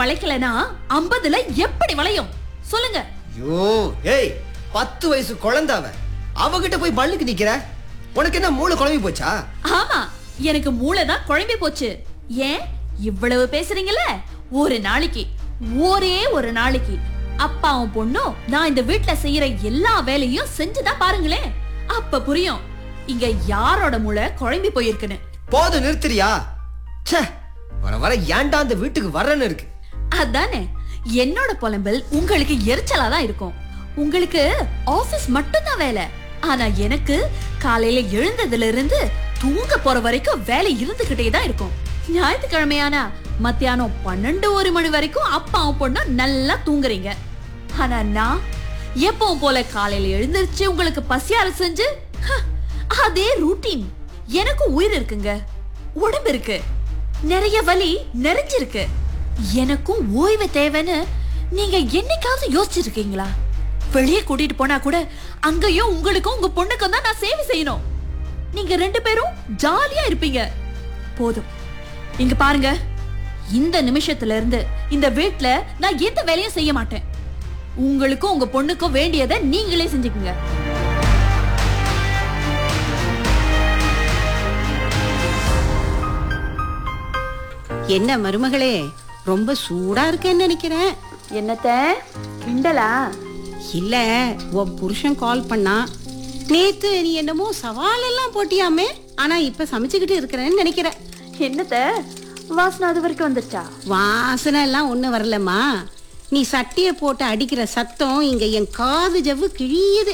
வளைக்கலனா ஐம்பதுல எப்படி வளையும் சொல்லுங்க ஐயோ ஏய் பத்து வயசு குழந்தை அவ அவகிட்ட போய் பல்லுக்கு நிக்கிற உனக்கு என்ன மூளை குழம்பி போச்சா ஆமா எனக்கு மூளை தான் குழம்பி போச்சு ஏன் இவ்வளவு பேசுறீங்கல்ல ஒரு நாளைக்கு ஒரே ஒரு நாளைக்கு அப்பாவும் பொண்ணும் நான் இந்த வீட்ல செய்யற எல்லா வேலையும் செஞ்சுதான் பாருங்களேன் அப்ப புரியும் இங்க யாரோட மூளை குழம்பி போயிருக்குன்னு போதும் நிறுத்துறியா ச்சே வர வர ஏன்டா அந்த வீட்டுக்கு வரேன்னு இருக்கு அதானே என்னோட புலம்பல் உங்களுக்கு எரிச்சலா தான் இருக்கும் உங்களுக்கு ஆபீஸ் மட்டும்தான் வேலை ஆனா எனக்கு காலையில எழுந்ததுல இருந்து தூங்க போற வரைக்கும் வேலை இருந்துகிட்டே தான் இருக்கும் ஞாயிற்றுக்கிழமையானா மத்தியானம் பன்னெண்டு ஒரு மணி வரைக்கும் அப்பாவும் பொண்ணும் நல்லா தூங்குறீங்க ஆனா நான் எப்பவும் போல காலையில எழுந்திருச்சு உங்களுக்கு பசியார செஞ்சு ஹ, அதே ரூட்டீன் எனக்கும் உயிர் இருக்குங்க உடம்பு இருக்கு நிறைய வலி நிறைஞ்சிருக்கு எனக்கும் ஓய்வு தேவைன்னு நீங்க என்னைக்காவது யோசிச்சிருக்கீங்களா வெளியே கூட்டிட்டு போனா கூட அங்கேயும் உங்களுக்கும் உங்க பொண்ணுக்கும் தான் நான் சேவை செய்யணும் நீங்க ரெண்டு பேரும் ஜாலியா இருப்பீங்க போதும் இங்க பாருங்க இந்த நிமிஷத்துல இருந்து இந்த வீட்ல நான் எந்த வேலையும் செய்ய மாட்டேன் உங்களுக்கும் உங்க பொண்ணுக்கும் வேண்டியதை நீங்களே செஞ்சுக்குங்க என்ன மருமகளே ரொம்ப சூடா இருக்கேன்னு நினைக்கிறேன் என்னத்த கிண்டலா இல்ல உன் புருஷன் கால் பண்ணா நேத்து நீ என்னமோ சவால் எல்லாம் போட்டியாமே ஆனா இப்ப சமைச்சுக்கிட்டு இருக்கிறேன்னு நினைக்கிறேன் என்னத்த வாசனை அது வரைக்கும் வந்துச்சா வாசனை எல்லாம் ஒண்ணு வரலம்மா நீ சட்டியை போட்டு அடிக்கிற சத்தம் இங்க என் காது ஜவ்வு கிழியுது